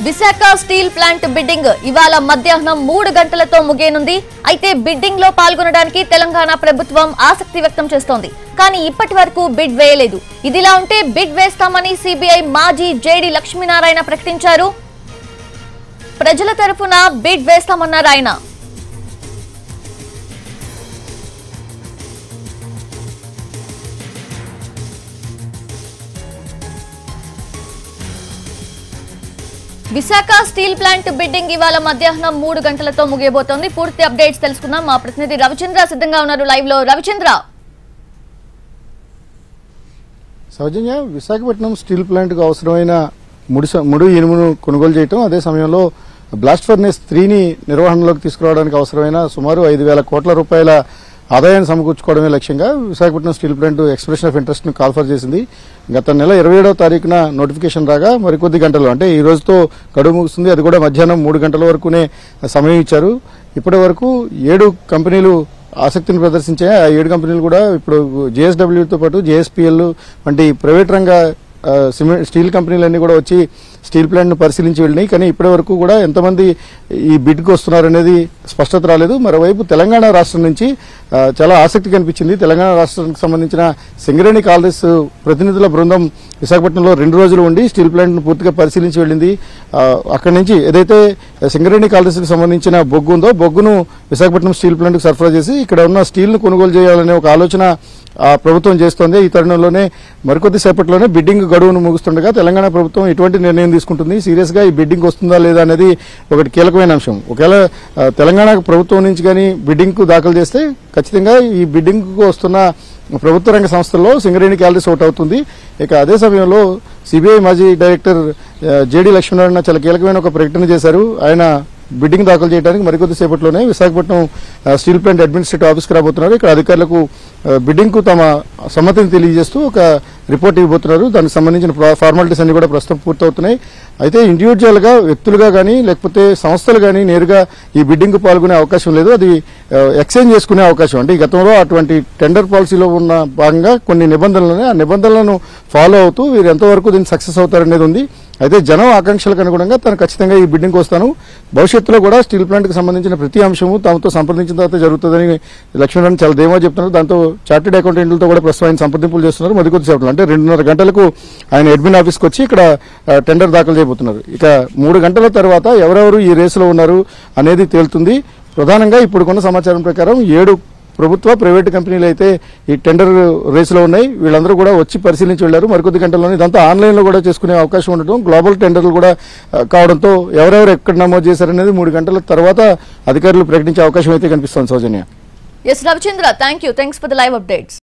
Visakha steel plant bidding ఇవాళ మధ్యాహ్నం మూడు గంటలతో ముగియనుంది అయితే బిడ్డింగ్ లో పాల్గొనడానికి తెలంగాణ ప్రభుత్వం ఆసక్తి వ్యక్తం చేస్తోంది కానీ ఇప్పటి వరకు బిడ్ వేయలేదు ఇదిలా ఉంటే బిడ్ వేస్తామని సిబిఐ మాజీ జేడి లక్ష్మీనారాయణ ప్రకటించారు ప్రజల తరఫున బిడ్ వేస్తామన్నారు ఆయన విశాఖ స్టీల్ ప్లాంట్ బిడ్డింగ్ ఇవాళ మధ్యాహ్నం మూడు గంటలతో ముగియబోతోంది పూర్తి అప్డేట్స్ తెలుసుకుందాం మా ప్రతినిధి రవిచంద్ర సిద్ధంగా ఉన్నారు లైవ్ లో రవిచంద్ర సౌజన్య విశాఖపట్నం స్టీల్ ప్లాంట్కు అవసరమైన ముడి స- ముడి ఇనుమును కొనుగోలు చేయటం అదే సమయంలో బ్లాస్ట్ ఫర్నేస్ త్రీని నిర్వహణలోకి తీసుకురావడానికి అవసరమైన సుమారు ఐదు వేల కోట్ల రూపాయల ఆదాయాన్ని సమకూర్చుకోవడమే లక్ష్యంగా Visakhapatnam steel plant expression of interest ను కాల్ఫర్ చేసింది గత నెల ఇరవై ఏడవ తారీఖున నోటిఫికేషన్ రాగా మరికొద్ది గంటలు అంటే ఈ రోజుతో గడువు ముగుస్తుంది అది కూడా మధ్యాహ్నం మూడు గంటల వరకునే సమయం ఇచ్చారు ఇప్పటి వరకు ఏడు కంపెనీలు ఆసక్తిని ప్రదర్శించే ఆ ఏడు కంపెనీలు కూడా ఇప్పుడు జేఎస్డబ్ల్యూతో పాటు జేఎస్పీఎల్ వంటి ప్రైవేట్ రంగ ఆ, సిమెంట్ స్టీల్ కంపెనీలన్నీ కూడా వచ్చి స్టీల్ ప్లాంట్ను పరిశీలించి వెళ్ళినాయి కానీ ఇప్పటి వరకు కూడా ఎంతమంది ఈ బిడ్కి వస్తున్నారు అనేది స్పష్టత రాలేదు మరోవైపు తెలంగాణ రాష్ట్రం నుంచి ఆ, చాలా ఆసక్తి కనిపించింది తెలంగాణ రాష్ట్రానికి సంబంధించిన సింగరేణి కాలరీస్ ప్రతినిధుల బృందం విశాఖపట్నంలో రెండు రోజులు ఉండి స్టీల్ ప్లాంట్ను పూర్తిగా పరిశీలించి వెళ్ళింది ఆ, అక్కడి నుంచి ఏదైతే సింగరేణి కాలరీస్కి సంబంధించిన బొగ్గు ఉందో బొగ్గును విశాఖపట్నం స్టీల్ ప్లాంట్కు సరఫరా చేసి ఇక్కడ ఉన్న స్టీల్ను కొనుగోలు చేయాలనే ఒక ఆలోచన ఆ ప్రభుత్వం చేస్తోంది ఈ తరుణంలోనే మరికొద్ది సేపట్లోనే బిడ్డింగ్ గడువును ముగుస్తుండగా తెలంగాణ ప్రభుత్వం ఎటువంటి నిర్ణయం తీసుకుంటుంది సీరియస్ గా ఈ బిడ్డింగ్ వస్తుందా లేదా అనేది ఒకటి కీలకమైన అంశం ఒకవేళ ఆ, తెలంగాణ ప్రభుత్వం నుంచి కానీ బిడ్డింగ్ కు దాఖలు చేస్తే ఖచ్చితంగా ఈ బిడ్డింగ్ కు వస్తున్న ప్రభుత్వ రంగ సంస్థల్లో సింగరేణి క్యాలరీస్ ఒకటి అవుతుంది ఇక అదే సమయంలో సిబిఐ మాజీ డైరెక్టర్ ఆ, జేడి లక్ష్మీనారాయణ చాలా కీలకమైన ఒక ప్రకటన చేశారు ఆయన బిడ్డింగ్ దాఖలు చేయడానికి మరికొద్ది సేపట్లోనే విశాఖపట్నం ఆ, స్టీల్ ప్లాంట్ అడ్మినిస్ట్రేటివ్ ఆఫీస్కి రాబోతున్నారు ఇక్కడ అధికారులకు ఆ, బిడ్డింగ్ కు తమ సమ్మతిని తెలియజేస్తూ ఒక రిపోర్ట్ ఇవ్వబోతున్నారు దానికి సంబంధించిన ఫా- ఫార్మాలిటీస్ అన్ని కూడా ప్రస్తుతం పూర్తవుతున్నాయి అయితే ఇండివిజువల్ గా వ్యక్తులుగా కానీ లేకపోతే సంస్థలు కానీ నేరుగా ఈ బిడ్డింగ్ కు పాల్గొనే అవకాశం లేదు అది ఆ, ఎక్స్చేంజ్ చేసుకునే అవకాశం అంటే ఈ గతంలో అటువంటి టెండర్ పాలసీలో ఉన్న భాగంగా కొన్ని నిబంధనలు ఆ నిబంధనలను ఫాలో అవుతూ వీరు ఎంతవరకు దీన్ని సక్సెస్ అవుతారనేది ఉంది అయితే జనం ఆకాంక్షలకు అనుగుణంగా తను ఖచ్చితంగా ఈ బిడ్డింగ్ వస్తాను భవిష్యత్తులో కూడా స్టీల్ ప్లాంట్ కి సంబంధించిన ప్రతి అంశము తమతో సంప్రదించిన తర్వాత జరుగుతుందని లక్ష్మీనారాయణ చాలా ధీమా చెప్తున్నారు దాంతో చార్టెడ్ అకౌంటెంట్లతో కూడా ప్రస్తుతం ఆయన సంప్రదింపులు చేస్తున్నారు మరి కొద్ది సేపట్లో అంటే రెండున్నర గంటలకు ఆయన అడ్మిన్ ఆఫీస్కి వచ్చి ఇక్కడ ఆ, టెండర్ దాఖలు చేయబోతున్నారు ఇక మూడు గంటల తర్వాత ఎవరెవరు ఈ రేసులో ఉన్నారు అనేది తేలుతుంది ప్రధానంగా ఇప్పుడుకున్న సమాచారం ప్రకారం ఏడు ప్రభుత్వ ప్రైవేట్ కంపెనీలు అయితే ఈ టెండర్ రేసులో ఉన్నాయి వీళ్ళందరూ కూడా వచ్చి పరిశీలించి వెళ్లారు మరికొద్ది గంటల్లోనే ఇదంతా ఆన్లైన్ లో కూడా చేసుకునే అవకాశం ఉండటం గ్లోబల్ టెండర్లు కూడా ఆ, కావడంతో ఎవరెవరు ఎక్కడ నమోదు చేశారనేది మూడు గంటల తర్వాత అధికారులు ప్రకటించే అవకాశం అయితే కనిపిస్తోంది Soujanya yes Ravichandra thank you thanks for the live updates